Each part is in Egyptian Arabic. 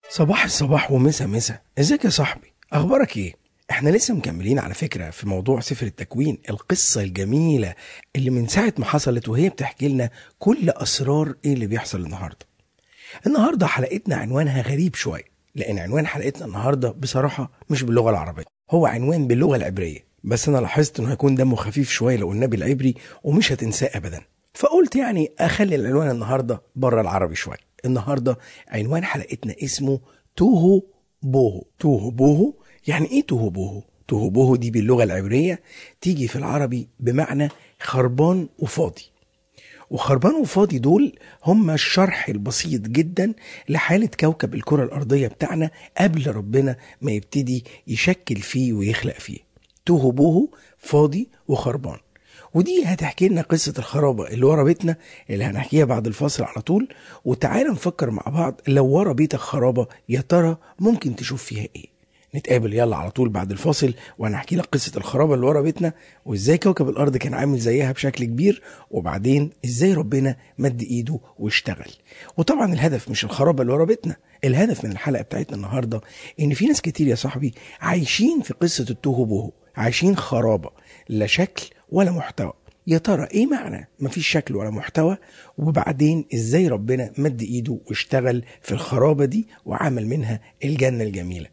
صباح الصباح ومسا مسا ازيك يا صاحبي اخبارك ايه احنا لسه مكملين على فكره في موضوع سفر التكوين القصه الجميله اللي من ساعه ما حصلت وهي بتحكي لنا كل اسرار ايه اللي بيحصل النهارده النهارده حلقتنا عنوانها غريب شويه لان عنوان حلقتنا النهارده بصراحه مش باللغه العربيه هو عنوان باللغه العبريه بس انا لاحظت انه هيكون دمه خفيف شويه لو قلناه بالعبري ومش هتنساه ابدا فقلت يعني اخلي العنوان النهارده بره العربي شويه النهارده عنوان حلقتنا اسمه توهو بوهو توهو بوهو يعني ايه توهو بوهو توهو بوهو دي باللغه العبريه تيجي في العربي بمعنى خربان وفاضي وخربان وفاضي دول هم الشرح البسيط جدا لحالة كوكب الكرة الأرضية بتاعنا قبل ربنا ما يبتدي يشكل فيه ويخلق فيه توهو بوهو فاضي وخربان ودي هتحكي لنا قصة الخرابة اللي ورا بيتنا اللي هنحكيها بعد الفاصل على طول وتعالى نفكر مع بعض لو ورا بيتك خرابة يا ترى ممكن تشوف فيها ايه نتقابل يلا على طول بعد الفاصل وانا احكي لك قصه الخرابه اللي ورا بيتنا وازاي كوكب الارض كان عامل زيها بشكل كبير وبعدين ازاي ربنا مد ايده واشتغل وطبعا الهدف مش الخرابه اللي ورا بيتنا الهدف من الحلقه بتاعتنا النهارده ان في ناس كتير يا صاحبي عايشين في قصه التوهو بوهو عايشين خرابه لا شكل ولا محتوى يا ترى ايه معنى مفيش شكل ولا محتوى وبعدين ازاي ربنا مد ايده واشتغل في الخرابه دي وعمل منها الجنه الجميله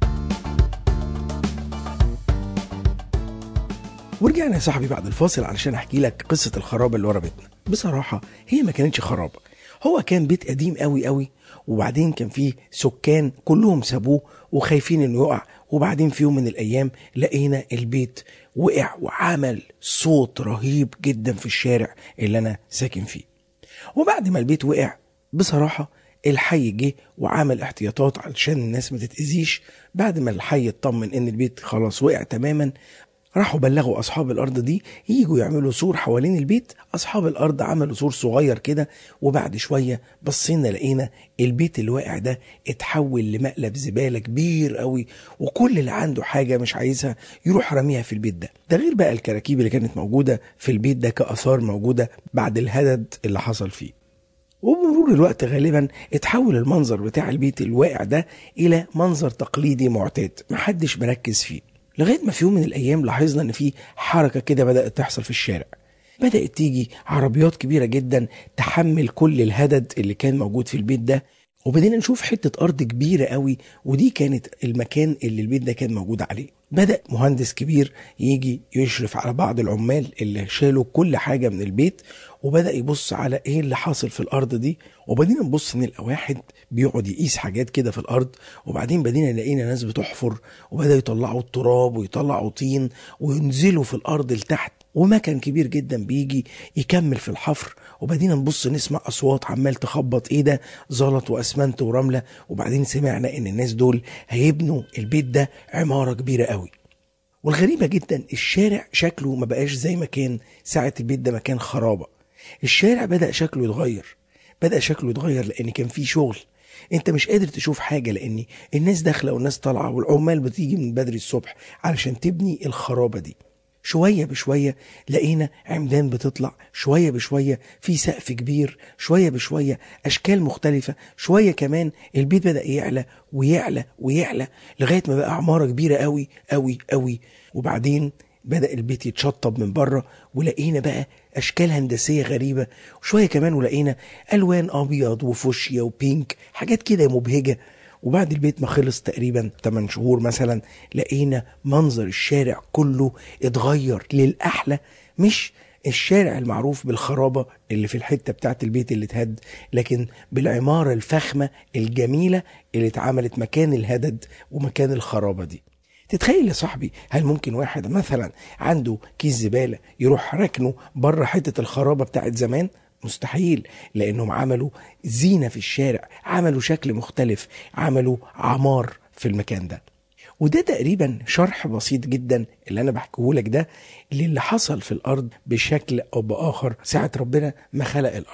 ورجعنا يا صاحبي بعد الفاصل علشان احكي لك قصه الخرابه اللي ورا بيتنا بصراحه هي ما كانتش خرابه هو كان بيت قديم قوي قوي وبعدين كان فيه سكان كلهم سابوه وخايفين انه يقع وبعدين في يوم من الايام لقينا البيت وقع وعمل صوت رهيب جدا في الشارع اللي انا ساكن فيه وبعد ما البيت وقع بصراحه الحي جه وعمل احتياطات علشان الناس ما تتاذيش بعد ما الحي اطمن ان البيت خلاص وقع تماما راحوا بلغوا اصحاب الارض دي يجوا يعملوا سور حوالين البيت اصحاب الارض عملوا سور صغير كده وبعد شويه بصينا لقينا البيت اللي واقع ده اتحول لمقلب زباله كبير قوي وكل اللي عنده حاجه مش عايزها يروح راميها في البيت ده ده غير بقى الكراكيب اللي كانت موجوده في البيت ده كاثار موجوده بعد الهدد اللي حصل فيه وبمرور الوقت غالبا اتحول المنظر بتاع البيت الواقع ده الى منظر تقليدي معتاد محدش مركز فيه لغايه ما في يوم من الايام لاحظنا ان في حركه كده بدات تحصل في الشارع بدات تيجي عربيات كبيره جدا تحمل كل الهدد اللي كان موجود في البيت ده وبدينا نشوف حته ارض كبيره قوي ودي كانت المكان اللي البيت ده كان موجود عليه بدا مهندس كبير يجي يشرف على بعض العمال اللي شالوا كل حاجه من البيت وبدا يبص على ايه اللي حاصل في الارض دي وبدينا نبص نلقى واحد بيقعد يقيس حاجات كده في الارض وبعدين بدينا لقينا ناس بتحفر وبدا يطلعوا التراب ويطلعوا طين وينزلوا في الارض لتحت ومكان كبير جدا بيجي يكمل في الحفر وبعدين نبص نسمع اصوات عمال تخبط ايه ده زلط واسمنت ورمله وبعدين سمعنا ان الناس دول هيبنوا البيت ده عماره كبيره قوي والغريبه جدا الشارع شكله ما بقاش زي ما كان ساعه البيت ده مكان خرابه الشارع بدا شكله يتغير بدا شكله يتغير لان كان فيه شغل انت مش قادر تشوف حاجه لان الناس داخله والناس طالعه والعمال بتيجي من بدري الصبح علشان تبني الخرابه دي شويه بشويه لقينا عمدان بتطلع شويه بشويه في سقف كبير شويه بشويه اشكال مختلفه شويه كمان البيت بدا يعلى ويعلى ويعلى لغايه ما بقى عماره كبيره قوي قوي قوي وبعدين بدا البيت يتشطب من بره ولقينا بقى اشكال هندسيه غريبه وشويه كمان ولقينا الوان ابيض وفوشيا وبينك حاجات كده مبهجه وبعد البيت ما خلص تقريبا 8 شهور مثلا لقينا منظر الشارع كله اتغير للاحلى مش الشارع المعروف بالخرابة اللي في الحتة بتاعت البيت اللي اتهد لكن بالعمارة الفخمة الجميلة اللي اتعملت مكان الهدد ومكان الخرابة دي تتخيل يا صاحبي هل ممكن واحد مثلا عنده كيس زبالة يروح ركنه بره حتة الخرابة بتاعت زمان مستحيل لانهم عملوا زينه في الشارع عملوا شكل مختلف عملوا عمار في المكان ده وده تقريبا شرح بسيط جدا اللي انا بحكيه لك ده للي حصل في الارض بشكل او باخر ساعه ربنا ما خلق الارض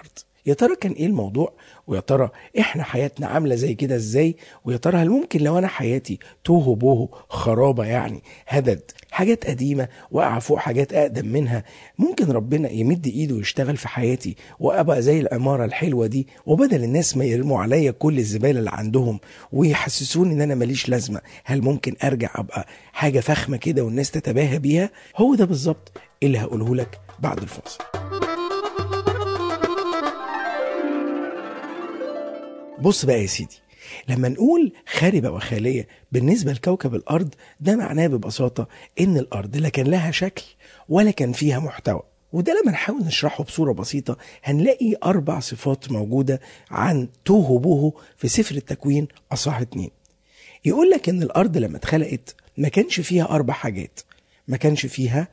يا ترى كان ايه الموضوع ويا ترى احنا حياتنا عامله زي كده ازاي ويا ترى هل ممكن لو انا حياتي توهو بوهو خرابه يعني هدد حاجات قديمه واقعه فوق حاجات اقدم منها ممكن ربنا يمد ايده ويشتغل في حياتي وابقى زي العماره الحلوه دي وبدل الناس ما يرموا عليا كل الزباله اللي عندهم ويحسسوني ان انا ماليش لازمه هل ممكن ارجع ابقى حاجه فخمه كده والناس تتباهى بيها هو ده بالظبط اللي هقوله لك بعد الفاصل بص بقى يا سيدي لما نقول خاربة وخالية بالنسبة لكوكب الأرض ده معناه ببساطة إن الأرض لا كان لها شكل ولا كان فيها محتوى وده لما نحاول نشرحه بصورة بسيطة هنلاقي أربع صفات موجودة عن توهو بوهو في سفر التكوين أصح اتنين يقول لك إن الأرض لما اتخلقت ما كانش فيها أربع حاجات ما كانش فيها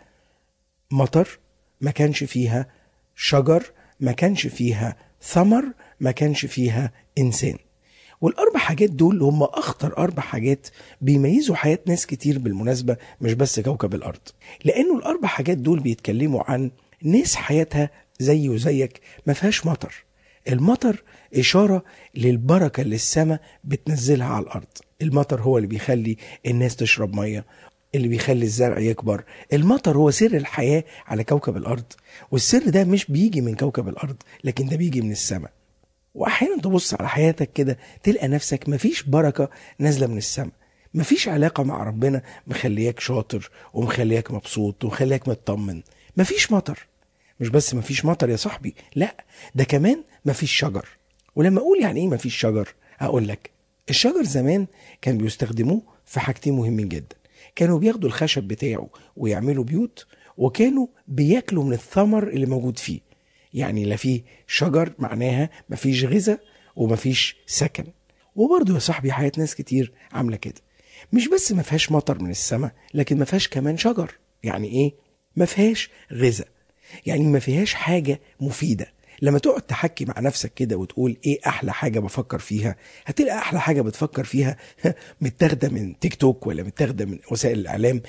مطر ما كانش فيها شجر ما كانش فيها ثمر ما كانش فيها إنسان والأربع حاجات دول هم أخطر أربع حاجات بيميزوا حياة ناس كتير بالمناسبة مش بس كوكب الأرض لأنه الأربع حاجات دول بيتكلموا عن ناس حياتها زي وزيك ما فيهاش مطر المطر إشارة للبركة اللي السماء بتنزلها على الأرض المطر هو اللي بيخلي الناس تشرب مية اللي بيخلي الزرع يكبر المطر هو سر الحياة على كوكب الأرض والسر ده مش بيجي من كوكب الأرض لكن ده بيجي من السماء واحيانا تبص على حياتك كده تلقى نفسك مفيش بركه نازله من السماء مفيش علاقه مع ربنا مخلياك شاطر ومخلياك مبسوط ومخلياك مطمن مفيش مطر مش بس مفيش مطر يا صاحبي لا ده كمان مفيش شجر ولما اقول يعني ايه مفيش شجر اقول لك الشجر زمان كان بيستخدموه في حاجتين مهمين جدا كانوا بياخدوا الخشب بتاعه ويعملوا بيوت وكانوا بياكلوا من الثمر اللي موجود فيه يعني لا فيه شجر معناها مفيش غذاء ومفيش سكن وبرضه يا صاحبي حياة ناس كتير عاملة كده مش بس ما فيهاش مطر من السماء لكن ما فيهاش كمان شجر يعني ايه ما فيهاش غذاء يعني ما فيهاش حاجة مفيدة لما تقعد تحكي مع نفسك كده وتقول ايه احلى حاجه بفكر فيها هتلاقي احلى حاجه بتفكر فيها متاخده من تيك توك ولا متاخده من وسائل الاعلام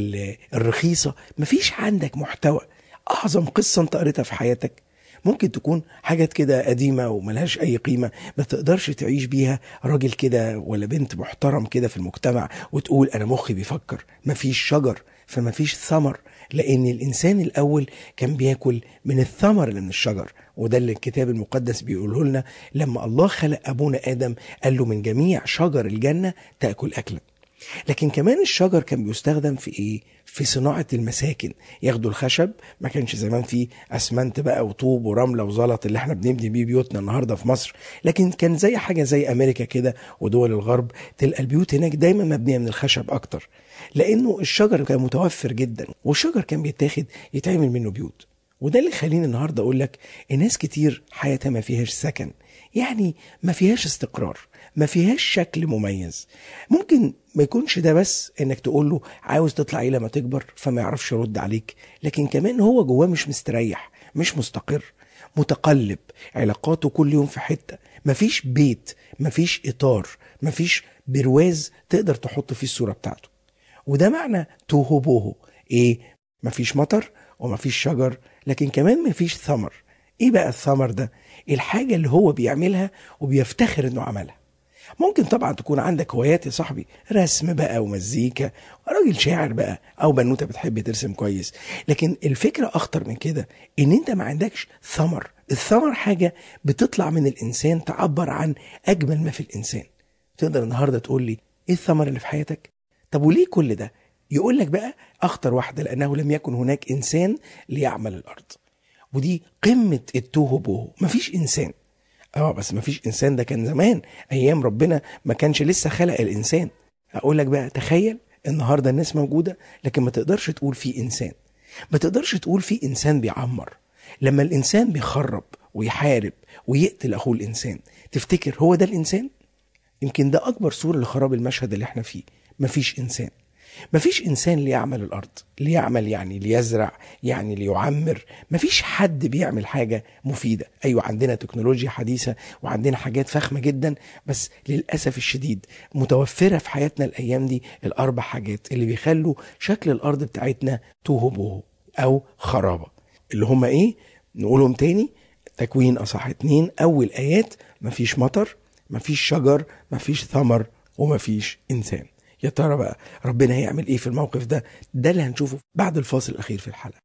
الرخيصه مفيش عندك محتوى اعظم قصه انت قريتها في حياتك ممكن تكون حاجات كده قديمة وملهاش أي قيمة ما تقدرش تعيش بيها راجل كده ولا بنت محترم كده في المجتمع وتقول أنا مخي بيفكر مفيش شجر فمفيش ثمر لأن الإنسان الأول كان بياكل من الثمر اللي من الشجر وده اللي الكتاب المقدس بيقوله لنا لما الله خلق أبونا آدم قال له من جميع شجر الجنة تأكل أكلا لكن كمان الشجر كان بيستخدم في ايه في صناعة المساكن ياخدوا الخشب ما كانش زمان فيه اسمنت بقى وطوب ورملة وزلط اللي احنا بنبني بيه بيوتنا النهاردة في مصر لكن كان زي حاجة زي امريكا كده ودول الغرب تلقى البيوت هناك دايما مبنية من الخشب اكتر لانه الشجر كان متوفر جدا والشجر كان بيتاخد يتعمل منه بيوت وده اللي خليني النهارده اقول لك الناس كتير حياتها ما فيهاش سكن يعني ما فيهاش استقرار ما فيهاش شكل مميز ممكن ما يكونش ده بس انك تقول له عاوز تطلع ايه لما تكبر فما يعرفش يرد عليك لكن كمان هو جواه مش مستريح مش مستقر متقلب علاقاته كل يوم في حته مفيش بيت مفيش اطار مفيش برواز تقدر تحط فيه الصوره بتاعته وده معنى توهو بوهو ايه مفيش مطر ومفيش شجر لكن كمان مفيش ثمر ايه بقى الثمر ده الحاجة اللي هو بيعملها وبيفتخر انه عملها ممكن طبعا تكون عندك هوايات يا صاحبي رسم بقى ومزيكا راجل شاعر بقى او بنوته بتحب ترسم كويس لكن الفكره اخطر من كده ان انت ما عندكش ثمر الثمر حاجه بتطلع من الانسان تعبر عن اجمل ما في الانسان تقدر النهارده تقول لي ايه الثمر اللي في حياتك طب وليه كل ده يقول لك بقى اخطر واحده لانه لم يكن هناك انسان ليعمل الارض ودي قمه التوه بوهو مفيش انسان اه بس مفيش انسان ده كان زمان ايام ربنا ما كانش لسه خلق الانسان اقول لك بقى تخيل النهارده الناس موجوده لكن ما تقدرش تقول في انسان ما تقدرش تقول في انسان بيعمر لما الانسان بيخرب ويحارب ويقتل اخوه الانسان تفتكر هو ده الانسان يمكن ده اكبر صوره لخراب المشهد اللي احنا فيه مفيش انسان مفيش انسان ليعمل الارض ليعمل يعني ليزرع يعني ليعمر مفيش حد بيعمل حاجه مفيده ايوه عندنا تكنولوجيا حديثه وعندنا حاجات فخمه جدا بس للاسف الشديد متوفره في حياتنا الايام دي الاربع حاجات اللي بيخلوا شكل الارض بتاعتنا توهو بوهو او خرابه اللي هما ايه نقولهم تاني تكوين أصح اتنين أول آيات مفيش مطر مفيش شجر مفيش ثمر ومفيش إنسان يا ترى بقى ربنا هيعمل ايه في الموقف ده ده اللي هنشوفه بعد الفاصل الاخير في الحلقه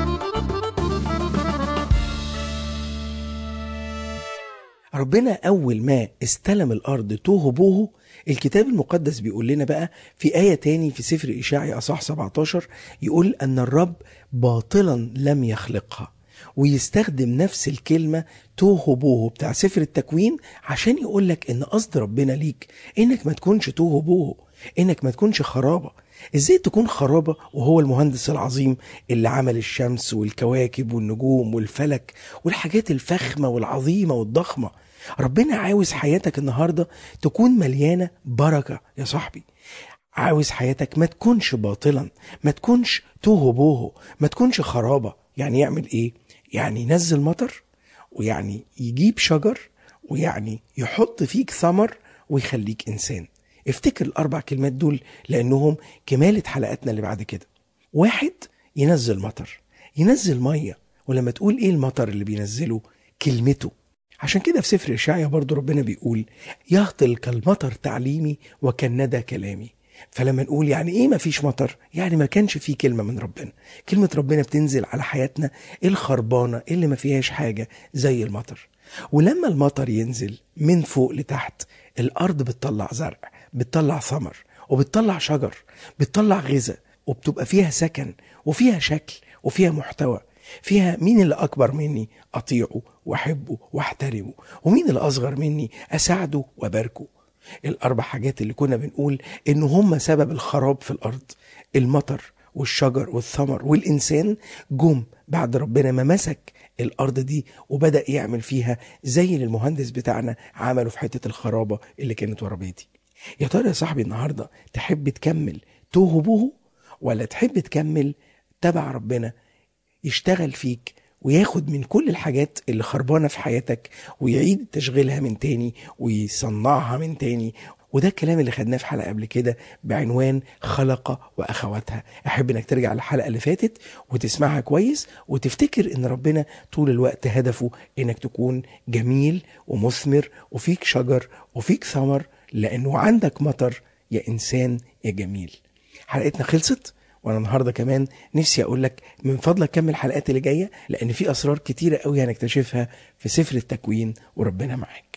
ربنا اول ما استلم الارض توه بوه الكتاب المقدس بيقول لنا بقى في آية تاني في سفر إشاعي أصح 17 يقول أن الرب باطلا لم يخلقها ويستخدم نفس الكلمة توه بوه بتاع سفر التكوين عشان يقول لك ان قصد ربنا ليك انك ما تكونش توه بوه انك ما تكونش خرابة ازاي تكون خرابة وهو المهندس العظيم اللي عمل الشمس والكواكب والنجوم والفلك والحاجات الفخمة والعظيمة والضخمة ربنا عاوز حياتك النهاردة تكون مليانة بركة يا صاحبي عاوز حياتك ما تكونش باطلا ما تكونش توه بوه ما تكونش خرابة يعني يعمل ايه يعني ينزل مطر ويعني يجيب شجر ويعني يحط فيك ثمر ويخليك انسان افتكر الاربع كلمات دول لانهم كمالة حلقاتنا اللي بعد كده واحد ينزل مطر ينزل ميه ولما تقول ايه المطر اللي بينزله كلمته عشان كده في سفر إشعيا برضو ربنا بيقول يهطل كالمطر تعليمي وكالندى كلامي فلما نقول يعني ايه مفيش مطر يعني ما كانش فيه كلمه من ربنا كلمه ربنا بتنزل على حياتنا الخربانه اللي ما فيهاش حاجه زي المطر ولما المطر ينزل من فوق لتحت الارض بتطلع زرع بتطلع ثمر وبتطلع شجر بتطلع غذاء وبتبقى فيها سكن وفيها شكل وفيها محتوى فيها مين اللي أكبر مني أطيعه وأحبه وأحترمه ومين اللي أصغر مني أساعده وأباركه الأربع حاجات اللي كنا بنقول إن هم سبب الخراب في الأرض المطر والشجر والثمر والإنسان جم بعد ربنا ما مسك الأرض دي وبدأ يعمل فيها زي اللي المهندس بتاعنا عمله في حتة الخرابة اللي كانت ورا بيتي يا ترى يا صاحبي النهاردة تحب تكمل توه بوه ولا تحب تكمل تبع ربنا يشتغل فيك وياخد من كل الحاجات اللي خربانة في حياتك ويعيد تشغيلها من تاني ويصنعها من تاني وده الكلام اللي خدناه في حلقة قبل كده بعنوان خلق وأخواتها أحب إنك ترجع للحلقة اللي فاتت وتسمعها كويس وتفتكر إن ربنا طول الوقت هدفه إنك تكون جميل ومثمر وفيك شجر وفيك ثمر لأنه عندك مطر يا إنسان يا جميل حلقتنا خلصت وانا النهارده كمان نفسي اقول لك من فضلك كمل الحلقات اللي جايه لان في اسرار كتيره قوي هنكتشفها في سفر التكوين وربنا معاك